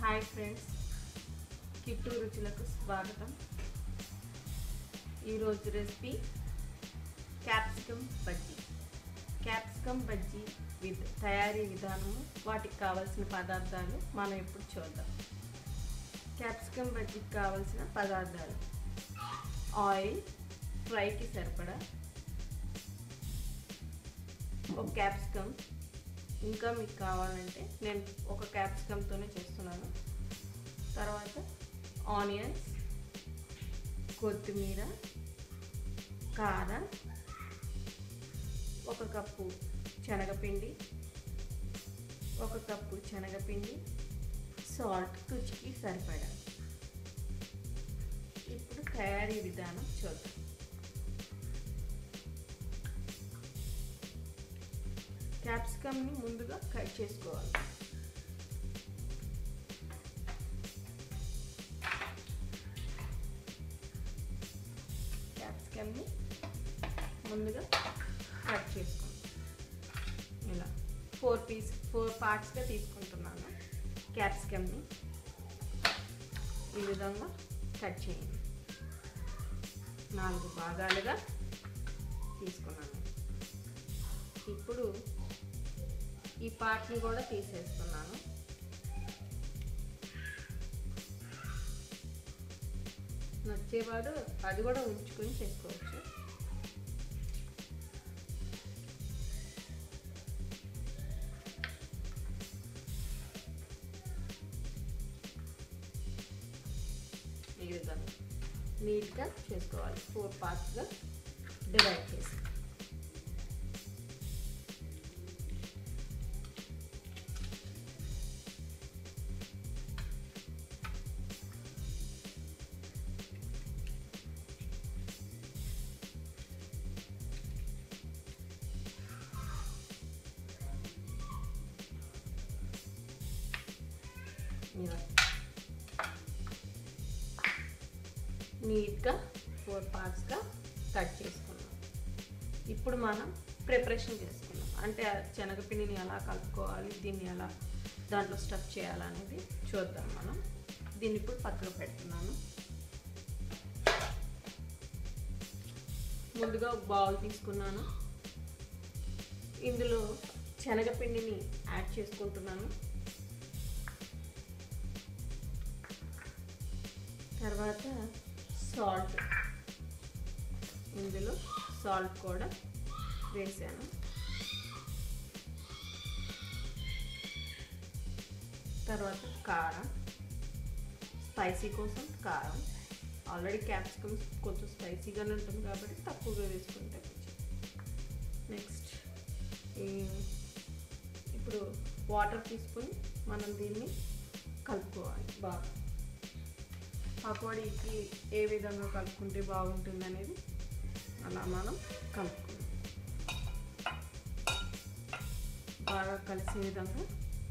hi friends kit రుచులకు స్వాగతం ఈరోజు recipe capsicum bajji capsicum bajji with తయారీ విధానము వాటికి కావాల్సిన పదార్థాలు మనం ఇప్పుడు చూద్దాం క్యాప్సికమ్ బజ్జీకి కావాల్సిన పదార్థాలు ఆయిల్ ఫ్రైకి సరిపడా ఒక క్యాప్సికమ్ ఇంకా మీకు కావాలంటే నేను ఒక క్యాప్సికమ్తోనే చేస్తున్నాను తర్వాత ఆనియన్స్ కొత్తిమీర కారం ఒక కప్పు శనగపిండి ఒక కప్పు శనగపిండి సాల్ట్ రుచికి సరిపడా ఇప్పుడు తయారీ విధానం చూద్దాం క్యాప్సికమ్ని ముందుగా కట్ చేసుకోవాలి క్యాప్సికమ్ని ముందుగా కట్ చేసుకుంటాం ఇలా ఫోర్ పీస్ ఫోర్ పార్ట్స్గా తీసుకుంటున్నాను క్యాప్సికమ్ని ఈ విధంగా కట్ చేయండి నాలుగు భాగాలుగా తీసుకున్నాను ఇప్పుడు ఈ పార్ట్ని కూడా తీసేస్తున్నాను నచ్చేవాడు అది కూడా ఉంచుకొని చేసుకోవచ్చు ఈ విధంగా నీట్గా చేసుకోవాలి ఫోర్ పార్ట్స్గా డివైడ్ చేసి ఇలా నీట్గా ఫోర్ పార్ట్స్గా కట్ చేసుకున్నాం ఇప్పుడు మనం ప్రిపరేషన్ చేసుకున్నాం అంటే ఆ శనగపిండిని ఎలా కలుపుకోవాలి దీన్ని ఎలా దాంట్లో స్టఫ్ చేయాలనేది చూద్దాం మనం దీన్ని ఇప్పుడు పక్కన పెడుతున్నాను ముందుగా ఒక బౌల్ తీసుకున్నాను ఇందులో శనగపిండిని యాడ్ చేసుకుంటున్నాను తర్వాత సాల్ట్ ఇందులో సాల్ట్ కూడా వేసాను తర్వాత కారం స్పైసీ కోసం కారం ఆల్రెడీ క్యాప్సికమ్ కొంచెం స్పైసీగానే ఉంటుంది కాబట్టి తక్కువగా వేసుకుంటే నెక్స్ట్ ఇప్పుడు వాటర్ తీసుకొని మనం దీన్ని కలుపుకోవాలి బాగా పకోడీకి ఏ విధంగా కలుపుకుంటే బాగుంటుంది అనేది అలా మనం కలుపుకుందాం బాగా కలిసే విధంగా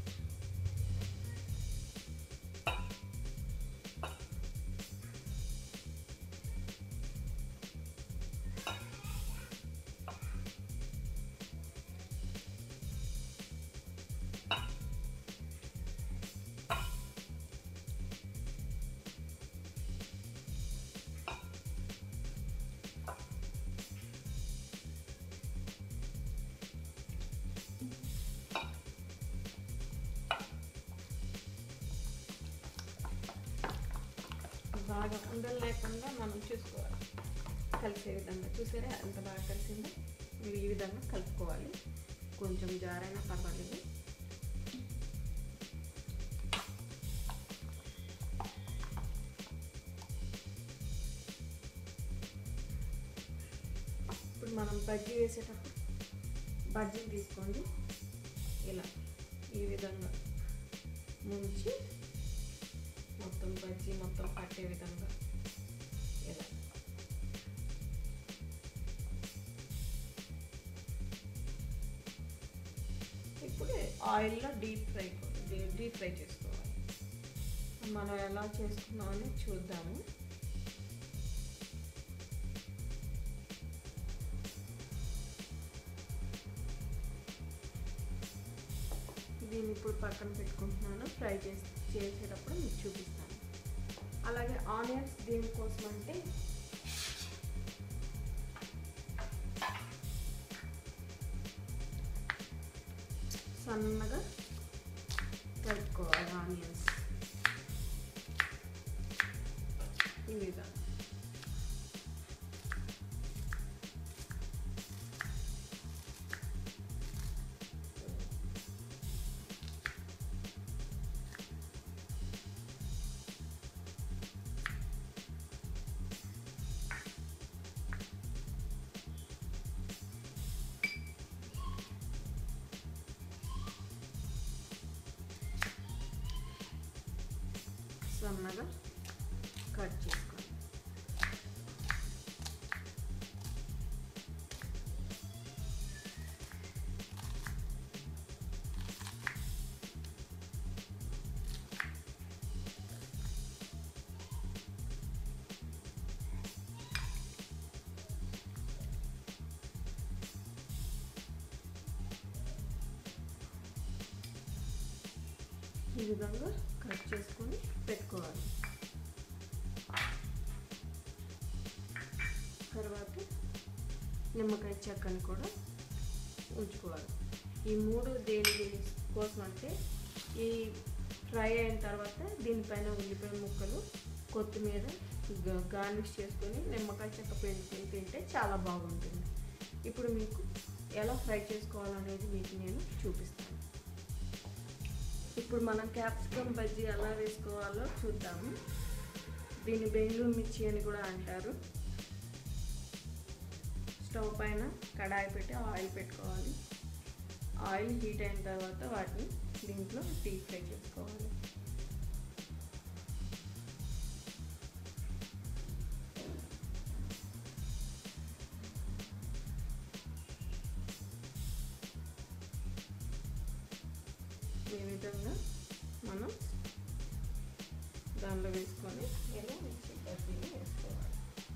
బాగా ఉండలు లేకుండా మనం చూసుకోవాలి కలిసే విధంగా చూసారా ఎంత బాగా కలిసిందో మీరు ఈ విధంగా కలుపుకోవాలి కొంచెం జారైనా పర్వాలేదు ఇప్పుడు మనం బజ్జీ వేసేటప్పుడు బజ్జీని తీసుకోండి ఇలా ఈ విధంగా ముంచి మొత్తం బజ్జీ మొత్తం పట్టే విధంగా ఇలా ఇప్పుడు ఆయిల్లో డీప్ ఫ్రై డీప్ ఫ్రై చేసుకోవాలి మనం ఎలా చేసుకున్నామని చూద్దాము దీన్ని ఇప్పుడు పక్కన పెట్టుకుంటున్నాను ఫ్రై చేసి చేసేటప్పుడు మీకు చూపిస్తాను అలాగే ఆనియన్స్ దేనికోసం అంటే సన్నగా కలుపుకోవాలి ఆనియన్స్ ఈ విధంగా సన్నగా కట్ చేసుకోండి ఈ విధంగా కట్ చేసుకొని పెట్టుకోవాలి తర్వాత నిమ్మకాయ చెక్కని కూడా ఉంచుకోవాలి ఈ మూడు దేని కోసం అంటే ఈ ఫ్రై అయిన తర్వాత దీనిపైన ఉల్లిపాయ ముక్కలు కొత్తిమీర గార్నిష్ చేసుకొని నిమ్మకాయ చెక్క పెంచుకొని తింటే చాలా బాగుంటుంది ఇప్పుడు మీకు ఎలా ఫ్రై చేసుకోవాలనేది మీకు నేను చూపిస్తాను ఇప్పుడు మనం క్యాప్సికమ్ బజ్జీ ఎలా వేసుకోవాలో చూద్దాము దీన్ని బెంగళూరు మిర్చి అని కూడా అంటారు స్టవ్ పైన కడాయి పెట్టి ఆయిల్ పెట్టుకోవాలి ఆయిల్ హీట్ అయిన తర్వాత వాటిని దీంట్లో డీప్ ఫ్రై చేసుకోవాలి ఈ విధంగా మనం దానిలో వేసుకొని ఇలా మిక్సీ బజ్జీని వేసుకోవాలి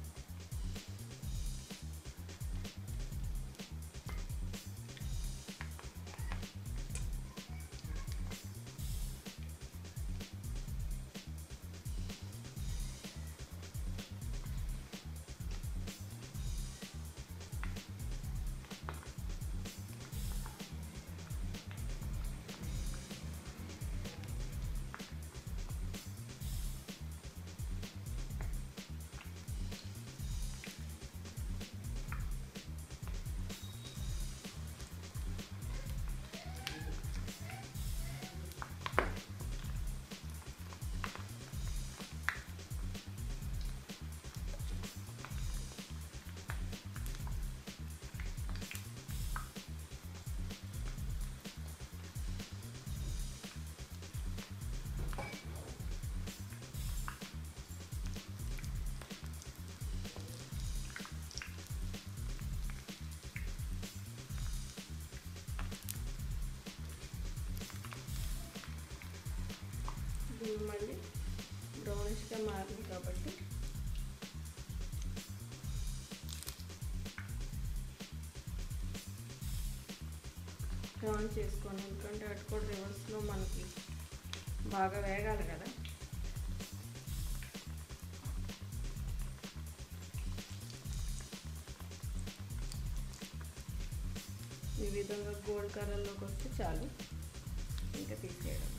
దీన్ని మళ్ళీ బ్రౌనిష్గా మారింది కాబట్టి టర్న్ చేసుకోండి ఎందుకంటే అటు కూడా రివర్స్లో మనకి బాగా వేగాలి కదా ఈ విధంగా గోల్డ్ కలర్లోకి వస్తే చాలు ఇంకా తీసేయడం